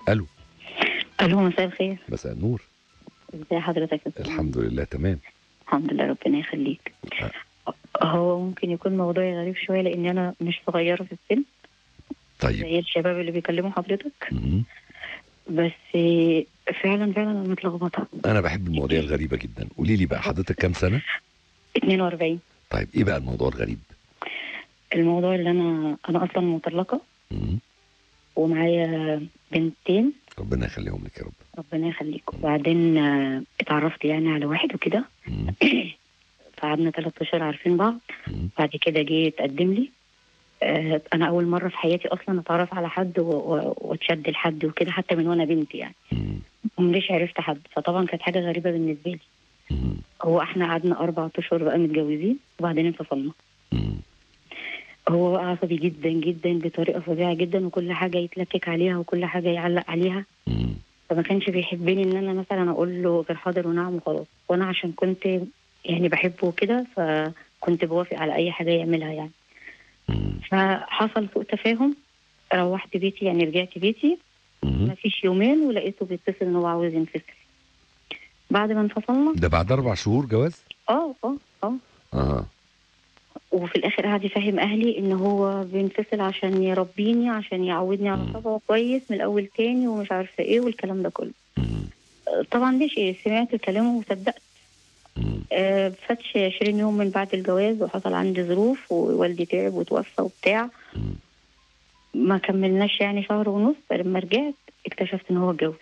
الو الو مساء الخير مساء النور ازي حضرتك يا أستاذ؟ الحمد لله تمام الحمد لله ربنا يخليك هو ممكن يكون موضوعي غريب شويه لان انا مش صغيره في السن طيب زي الشباب اللي بيكلموا حضرتك مم. بس فعلا فعلا انا متلخبطه انا بحب المواضيع الغريبه جدا قولي لي بقى حضرتك كام سنه 42 طيب ايه بقى الموضوع الغريب الموضوع اللي انا انا اصلا مطلقه مم. ومعايا بنتين ربنا يخليهم لك يا رب ربنا يخليك وبعدين آه، اتعرفت يعني على واحد وكده مم. فقعدنا ثلاث اشهر عارفين بعض مم. بعد كده جه يتقدم لي آه، انا اول مره في حياتي اصلا اتعرف على حد و- و- واتشد لحد وكده حتى من وانا بنت يعني مم. ومليش عرفت حد فطبعا كانت حاجه غريبه بالنسبه لي مم. هو احنا قعدنا اربع اشهر بقى متجوزين وبعدين انفصلنا مم. هو بقى عصبي جدا جدا بطريقه فظيعه جدا وكل حاجه يتلكك عليها وكل حاجه يعلق عليها مم. فما كانش بيحبني ان انا مثلا اقول له غير حاضر ونعم وخلاص وانا عشان كنت يعني بحبه وكده فكنت بوافق على اي حاجه يعملها يعني مم. فحصل سوء تفاهم روحت بيتي يعني رجعت بيتي مم. ما فيش يومين ولقيته بيتصل ان هو عاوز ينفصل بعد ما انفصلنا ده بعد اربع شهور جواز اه اه اه اه وفي الاخر قعد يفهم اهلي ان هو بينفصل عشان يربيني عشان يعودني على طبعه كويس من الاول تاني ومش عارفه ايه والكلام ده كله مم. طبعا ماشي سمعت كلامه وصدقت مم. آه، فاتش 20 يوم من بعد الجواز وحصل عندي ظروف ووالدي تعب وتوفى وبتاع مم. ما كملناش يعني شهر ونص فلما رجعت اكتشفت ان هو اتجوز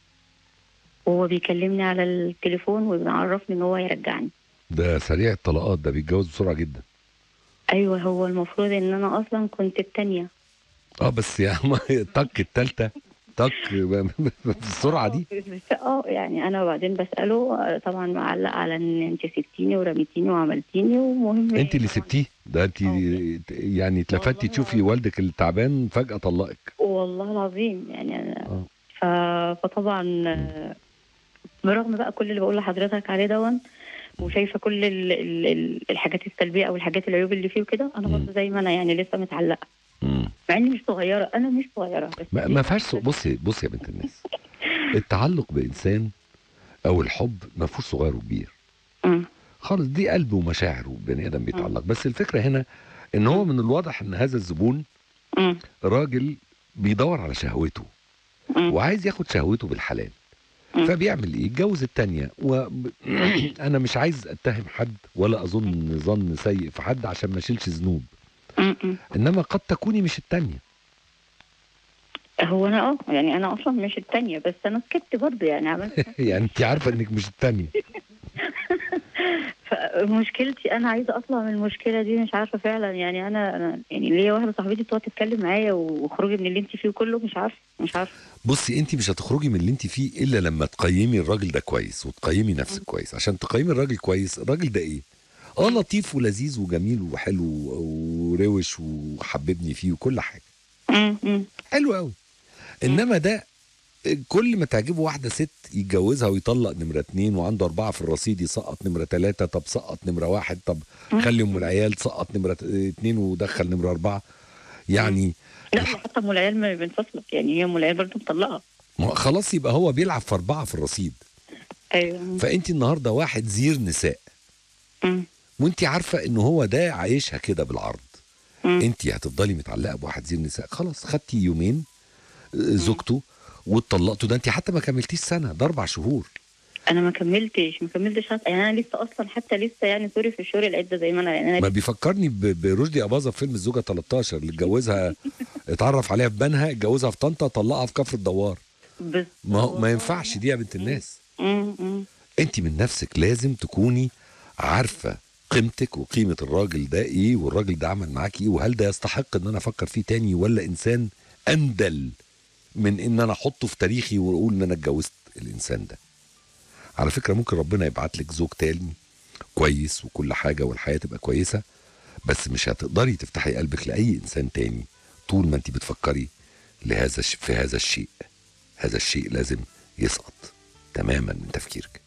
وهو بيكلمني على التليفون وبيعرفني ان هو هيرجعني ده سريع الطلاقات ده بيتجوز بسرعه جدا ايوه هو المفروض ان انا اصلا كنت التانية اه بس يا عم طك التالتة طك بالسرعه دي بس اه يعني انا وبعدين بساله آه، طبعا معلق على ان انت سبتيني ورميتيني وعملتيني ومهم انت اللي سبتيه ده انت يعني اتلفتي والله تشوفي والدك التعبان فجاه طلقك والله العظيم يعني أنا اه ف... فطبعا آه، برغم بقى كل اللي بقول لحضرتك عليه دون وشايفه كل ال... ال... ال- الحاجات السلبيه او الحاجات العيوب اللي فيه وكده انا مم. برضه زي ما انا يعني لسه متعلقه مم. مع اني مش صغيره انا مش صغيره بس ما, ما فيهاش سو- بصي بصي يا بنت الناس التعلق بانسان او الحب ما فيهوش صغير وكبير مم. خالص دي قلب ومشاعر وبني ادم بيتعلق بس الفكره هنا ان هو من الواضح ان هذا الزبون مم. راجل بيدور على شهوته مم. وعايز ياخد شهوته بالحلال مم. فبيعمل ايه يتجوز التانية وانا مش عايز اتهم حد ولا اظن ظن سيء في حد عشان ما اشيلش ذنوب مم. مم. انما قد تكوني مش التانية هو انا اه يعني انا اصلا مش التانية بس انا سكت برضه يعني عملت يعني انت عارفه انك مش التانية فمشكلتي انا عايزه اطلع من المشكله دي مش عارفه فعلا يعني انا انا يعني ليا واحده صاحبتي بتقعد تتكلم معايا واخرجي من اللي انت فيه كله مش عارفه مش عارفه بصي انت مش هتخرجي من اللي انت فيه الا لما تقيمي الراجل ده كويس وتقيمي نفسك كويس عشان تقيمي الراجل كويس الراجل ده ايه اه لطيف ولذيذ وجميل وحلو وروش وحببني فيه وكل حاجه مم. مم. حلو قوي انما ده كل ما تعجبه واحده ست يتجوزها ويطلق نمره اتنين وعنده اربعه في الرصيد يسقط نمره تلاته طب سقط نمره واحد طب خلي ام العيال سقط نمره اتنين ودخل نمره اربعه يعني لا حتى ام العيال ما بنفصلك يعني هي ام العيال برضه مطلقه ما خلاص يبقى هو بيلعب في اربعه في الرصيد ايوه فانت النهارده واحد زير نساء مم. وانت عارفه ان هو ده عايشها كده بالعرض مم. انت هتفضلي متعلقه بواحد زير نساء خلاص خدتي يومين آه، زوجته واتطلقتوا ده انت حتى ما كملتيش سنه ده اربع شهور انا ما كملتش ما كملتش حتى يعني انا لسه اصلا حتى لسه يعني سوري في الشهور العده زي ما انا يعني ما انا بيفكرني ب- برشدي اباظه في فيلم الزوجه 13 اللي اتجوزها اتعرف عليها في بنها اتجوزها في طنطا طلقها في كفر الدوار بس ما هو ما ينفعش دي يا بنت الناس مم. مم. انت من نفسك لازم تكوني عارفه قيمتك وقيمه الراجل ده ايه والراجل ده عمل معاك ايه وهل ده يستحق ان انا افكر فيه تاني ولا انسان اندل من ان انا احطه في تاريخي واقول ان انا اتجوزت الانسان ده على فكره ممكن ربنا يبعت لك زوج تاني كويس وكل حاجه والحياه تبقى كويسه بس مش هتقدري تفتحي قلبك لاي انسان تاني طول ما انت بتفكري لهذا الش- في هذا الشيء هذا الشيء لازم يسقط تماما من تفكيرك